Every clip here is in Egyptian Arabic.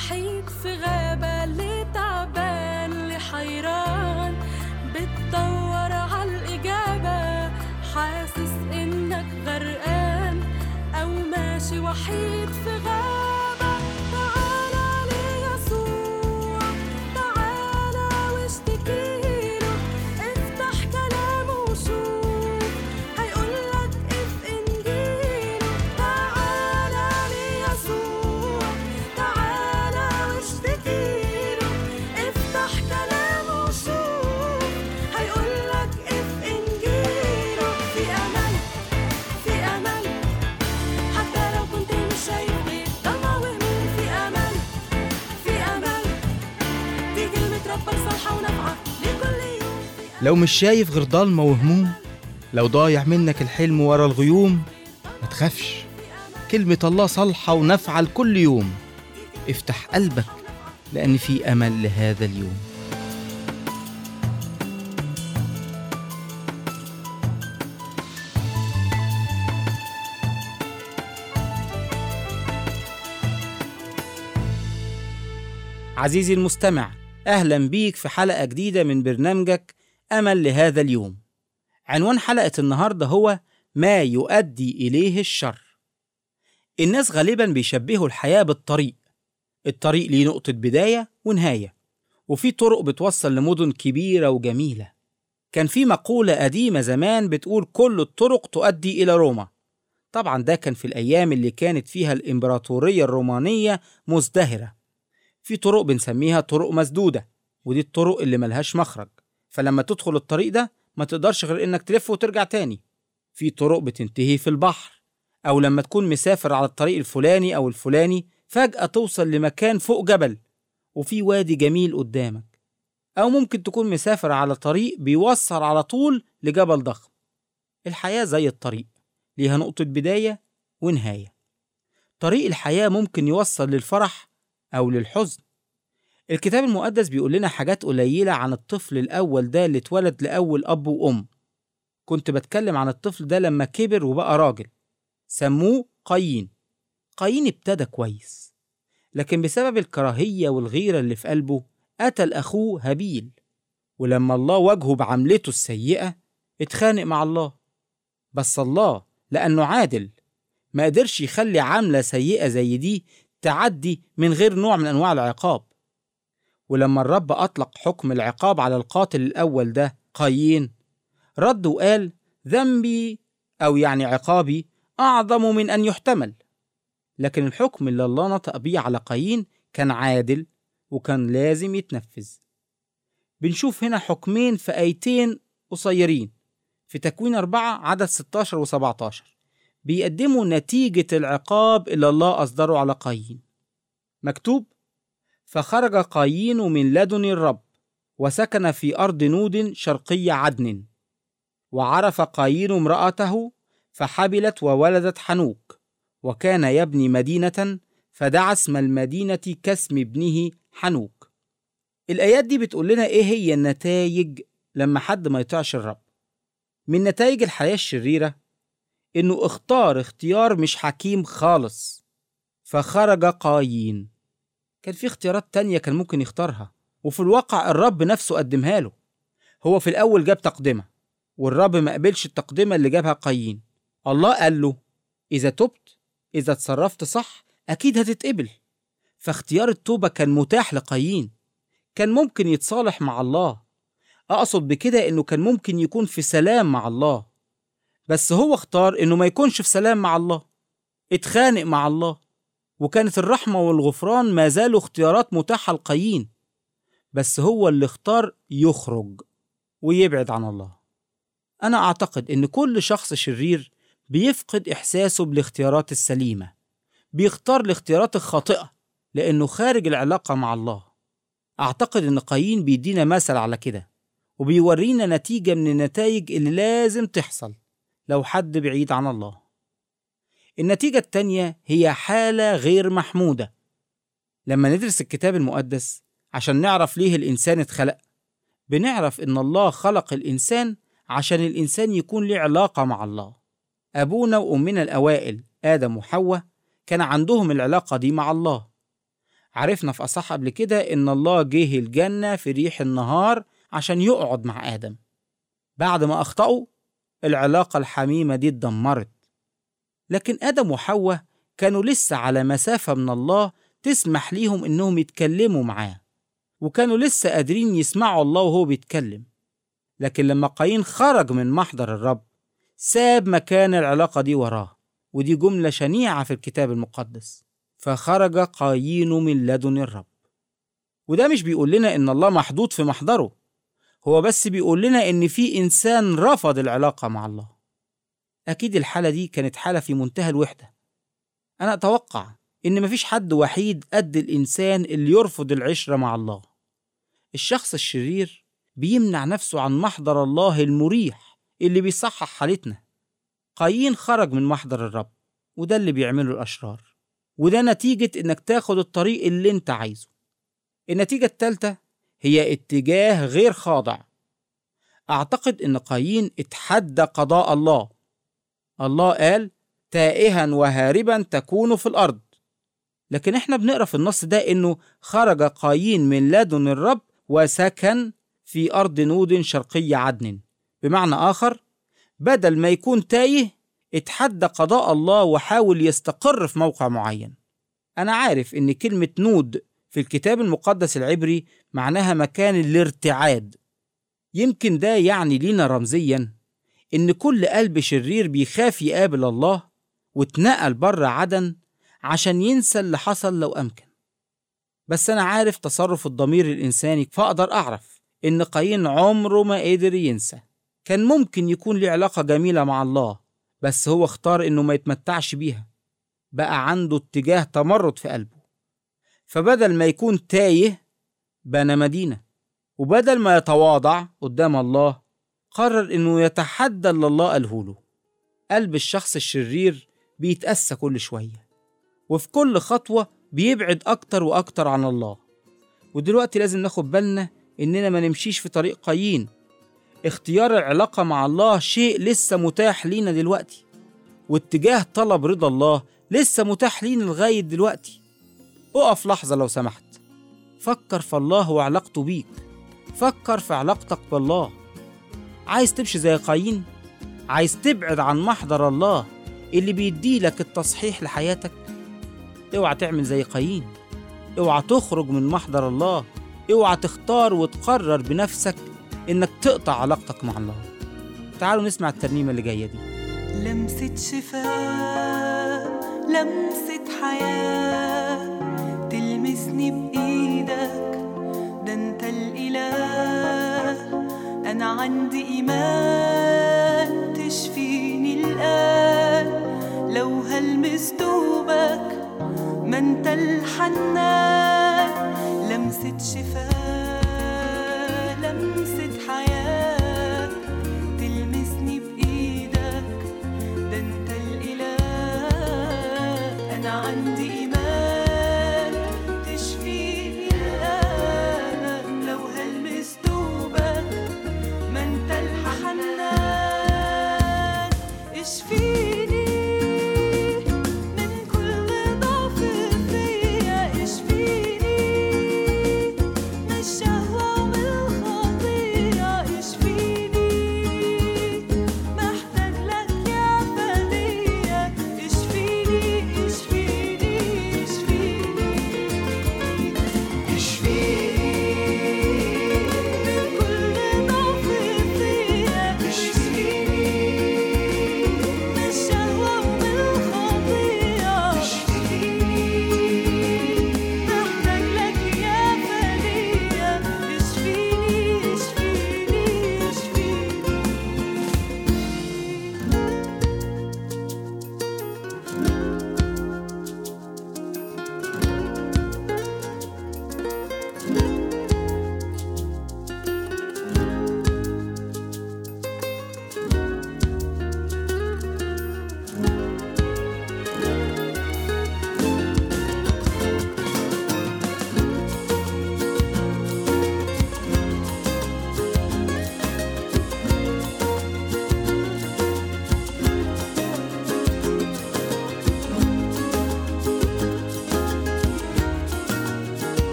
وحيد في غابة اللي تعبان اللي حيران بتدور عالإجابة حاسس إنك غرقان أو ماشي وحيد في غابة تعالى ليسوع تعالى واشتكيله افتح كلامه وشوف هيقولك اف انجيله تعالى ليسوع تعالى واشتكيله افتح كلامه وشوف هيقولك اف انجيله في امل في امل حتى لو كنت مش شايف غير ضلمة وهموم في امل في امل دي كلمة ربك صالحة ونافعة لكل يوم لو مش شايف غير ضلمة وهموم لو ضايع منك الحلم ورا الغيوم ما تخافش كلمة الله صالحة ونافعة لكل يوم افتح قلبك لأن في أمل لهذا اليوم عزيزي المستمع أهلا بيك في حلقة جديدة من برنامجك أمل لهذا اليوم عنوان حلقة النهاردة هو ما يؤدي إليه الشر الناس غالبا بيشبهوا الحياة بالطريق الطريق ليه نقطة بداية ونهاية وفي طرق بتوصل لمدن كبيرة وجميلة كان في مقولة قديمة زمان بتقول كل الطرق تؤدي إلى روما طبعا ده كان في الأيام اللي كانت فيها الإمبراطورية الرومانية مزدهرة في طرق بنسميها طرق مسدودة ودي الطرق اللي ملهاش مخرج فلما تدخل الطريق ده ما تقدرش غير إنك تلف وترجع تاني في طرق بتنتهي في البحر أو لما تكون مسافر على الطريق الفلاني أو الفلاني فجأة توصل لمكان فوق جبل وفي وادي جميل قدامك أو ممكن تكون مسافر على طريق بيوصل على طول لجبل ضخم الحياة زي الطريق ليها نقطة بداية ونهاية طريق الحياة ممكن يوصل للفرح أو للحزن الكتاب المقدس بيقول لنا حاجات قليلة عن الطفل الأول ده اللي اتولد لأول أب وأم كنت بتكلم عن الطفل ده لما كبر وبقى راجل سموه قايين قايين ابتدى كويس لكن بسبب الكراهية والغيرة اللي في قلبه قتل أخوه هابيل ولما الله واجهه بعملته السيئة اتخانق مع الله بس الله لأنه عادل ما قدرش يخلي عاملة سيئة زي دي تعدي من غير نوع من أنواع العقاب ولما الرب أطلق حكم العقاب على القاتل الأول ده قايين رد وقال ذنبي أو يعني عقابي أعظم من أن يحتمل لكن الحكم اللي الله نطق بيه على قايين كان عادل وكان لازم يتنفذ بنشوف هنا حكمين في آيتين قصيرين في تكوين أربعة عدد 16 و 17 بيقدموا نتيجة العقاب اللي الله أصدره على قايين مكتوب فخرج قايين من لدن الرب وسكن في أرض نود شرقي عدن وعرف قايين امرأته فحبلت وولدت حنوك وكان يبني مدينة فدعا اسم المدينة كاسم ابنه حنوك الآيات دي بتقول لنا إيه هي النتائج لما حد ما يطيعش الرب من نتائج الحياة الشريرة إنه اختار اختيار مش حكيم خالص فخرج قايين كان في اختيارات تانية كان ممكن يختارها وفي الواقع الرب نفسه قدمها له هو في الأول جاب تقدمة والرب ما قبلش التقدمة اللي جابها قايين الله قال له إذا تبت إذا اتصرفت صح أكيد هتتقبل فاختيار التوبة كان متاح لقايين كان ممكن يتصالح مع الله أقصد بكده إنه كان ممكن يكون في سلام مع الله بس هو اختار إنه ما يكونش في سلام مع الله اتخانق مع الله وكانت الرحمة والغفران ما زالوا اختيارات متاحة لقايين بس هو اللي اختار يخرج ويبعد عن الله أنا أعتقد إن كل شخص شرير بيفقد إحساسه بالاختيارات السليمة بيختار الاختيارات الخاطئة لأنه خارج العلاقة مع الله أعتقد إن قايين بيدينا مثل على كده وبيورينا نتيجة من النتائج اللي لازم تحصل لو حد بعيد عن الله النتيجة التانية هي حالة غير محمودة لما ندرس الكتاب المقدس عشان نعرف ليه الإنسان اتخلق بنعرف إن الله خلق الإنسان عشان الإنسان يكون له علاقة مع الله أبونا وأمنا الأوائل آدم وحواء كان عندهم العلاقة دي مع الله عرفنا في أصح قبل كده إن الله جه الجنة في ريح النهار عشان يقعد مع آدم بعد ما أخطأوا العلاقة الحميمة دي اتدمرت لكن آدم وحواء كانوا لسه على مسافة من الله تسمح ليهم إنهم يتكلموا معاه وكانوا لسه قادرين يسمعوا الله وهو بيتكلم لكن لما قايين خرج من محضر الرب ساب مكان العلاقة دي وراه ودي جملة شنيعة في الكتاب المقدس فخرج قايين من لدن الرب وده مش بيقول لنا إن الله محدود في محضره هو بس بيقول لنا إن في إنسان رفض العلاقة مع الله أكيد الحالة دي كانت حالة في منتهى الوحدة أنا أتوقع إن مفيش حد وحيد قد الإنسان اللي يرفض العشرة مع الله الشخص الشرير بيمنع نفسه عن محضر الله المريح اللي بيصحح حالتنا قايين خرج من محضر الرب وده اللي بيعمله الأشرار وده نتيجة إنك تاخد الطريق اللي أنت عايزه النتيجة التالتة هي اتجاه غير خاضع أعتقد إن قايين اتحدى قضاء الله الله قال تائها وهاربا تكون في الأرض لكن احنا بنقرا في النص ده انه خرج قايين من لدن الرب وسكن في ارض نود شرقي عدن بمعنى اخر بدل ما يكون تايه اتحدى قضاء الله وحاول يستقر في موقع معين انا عارف ان كلمه نود في الكتاب المقدس العبري معناها مكان الارتعاد يمكن ده يعني لينا رمزيا ان كل قلب شرير بيخاف يقابل الله واتنقل بره عدن عشان ينسى اللي حصل لو أمكن بس أنا عارف تصرف الضمير الإنساني فأقدر أعرف إن قايين عمره ما قدر ينسى كان ممكن يكون له علاقة جميلة مع الله بس هو اختار إنه ما يتمتعش بيها بقى عنده اتجاه تمرد في قلبه فبدل ما يكون تايه بنى مدينة وبدل ما يتواضع قدام الله قرر إنه يتحدى اللي الله قاله له قلب الشخص الشرير بيتأسى كل شوية وفي كل خطوة بيبعد أكتر وأكتر عن الله ودلوقتي لازم ناخد بالنا إننا ما نمشيش في طريق قايين اختيار العلاقة مع الله شيء لسه متاح لينا دلوقتي واتجاه طلب رضا الله لسه متاح لينا لغاية دلوقتي اقف لحظة لو سمحت فكر في الله وعلاقته بيك فكر في علاقتك بالله عايز تمشي زي قايين عايز تبعد عن محضر الله اللي بيديلك التصحيح لحياتك اوعى تعمل زي قايين اوعى تخرج من محضر الله اوعى تختار وتقرر بنفسك انك تقطع علاقتك مع الله تعالوا نسمع الترنيمة اللي جاية دي لمسة شفاء لمسة حياة تلمسني بإيدك ده أنت الإله أنا عندي إيمان تشفيني الآن لو هلمس دوبك ما أنت الحنان لمسة شفاء لمسة حياة تلمسني بإيدك ده أنت الإله أنا عندي إيمان تشفيني الآن لو هلمس دوبك ما أنت الحنان اشفيني من كل ضعف فيا اشفيني من الشهوة ومن الخطية اشفيني محتاج لك يا فدية اشفيني اشفيني اشفيني اشفيني من كل ضعف فيا اشفيني من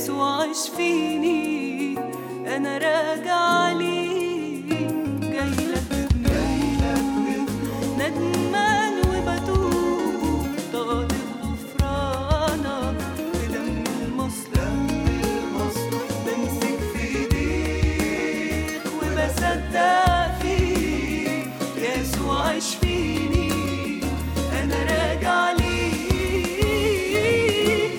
يسوع اشفيني انا راجع ليك جاي لك ندمان وبتوب طالب غفرانك بدم المصلوب بمسك في ايديك وبصدق فيك يسوع اشفيني انا راجع ليك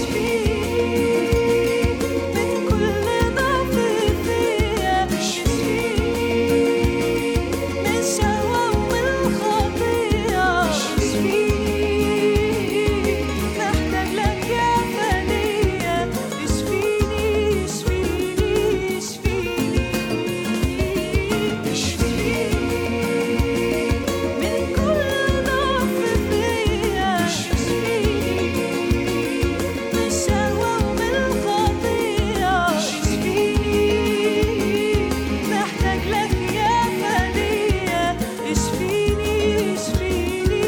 اشفيني من كل ضعف فيا اشفيني من الشهوة ومن الخطيئة اشفيني محتاج لك يا فدية اشفيني اشفيني اشفيني اشفيني من كل ضعف فيا اشفيني من الشهوة ومن الخطيئة اشفيني محتاج لك يا فدية اشفيني اشفيني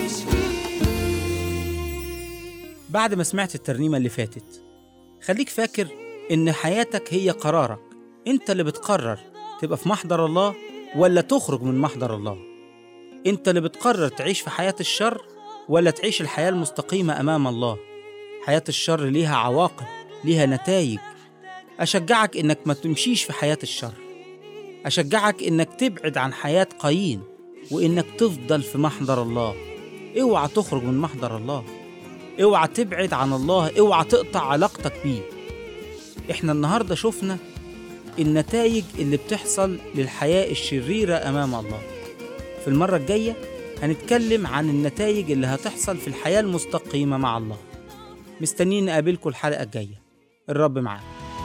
اشفيني بعد ما سمعت الترنيمة اللي فاتت خليك فاكر إن حياتك هي قرارك أنت اللي بتقرر تبقى في محضر الله ولا تخرج من محضر الله أنت اللي بتقرر تعيش في حياة الشر ولا تعيش الحياة المستقيمة أمام الله حياة الشر ليها عواقب ليها نتائج أشجعك إنك ما تمشيش في حياة الشر أشجعك إنك تبعد عن حياة قايين وإنك تفضل في محضر الله اوعى تخرج من محضر الله اوعى تبعد عن الله اوعى تقطع علاقتك بيه احنا النهارده شفنا النتائج اللي بتحصل للحياة الشريرة أمام الله في المرة الجاية هنتكلم عن النتائج اللي هتحصل في الحياة المستقيمة مع الله مستنيين نقابلكم الحلقة الجاية الرب معاك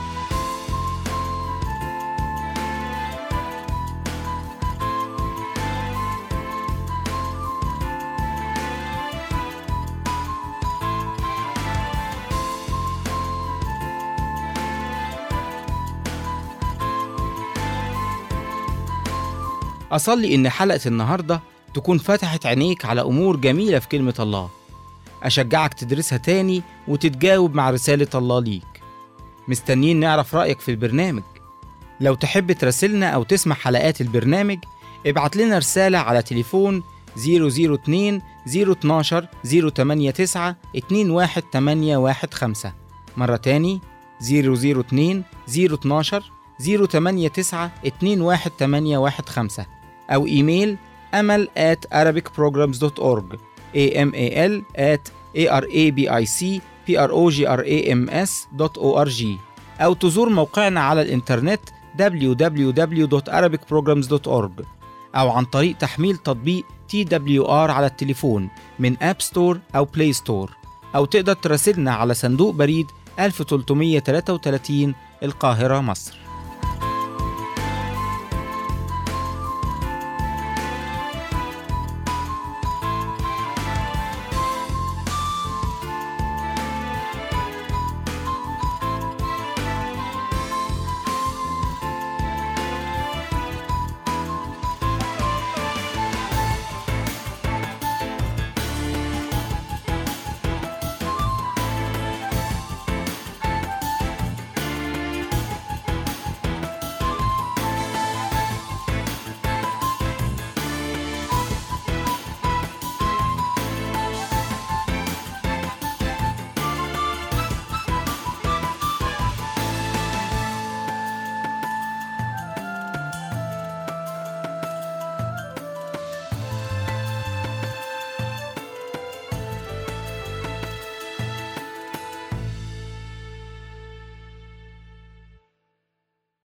أصلي إن حلقة النهاردة تكون فتحت عينيك على أمور جميلة في كلمة الله أشجعك تدرسها تاني وتتجاوب مع رسالة الله ليك مستنيين نعرف رأيك في البرنامج لو تحب تراسلنا أو تسمع حلقات البرنامج ابعت لنا رسالة على تليفون 002 012 089 21815 مرة تاني 002 012 089 21815 أو إيميل أمل at arabicprograms.org amal at arabicprograms.org أو تزور موقعنا على الإنترنت www.arabicprograms.org أو عن طريق تحميل تطبيق TWR على التليفون من أب ستور أو بلاي ستور أو تقدر تراسلنا على صندوق بريد 1333 القاهرة مصر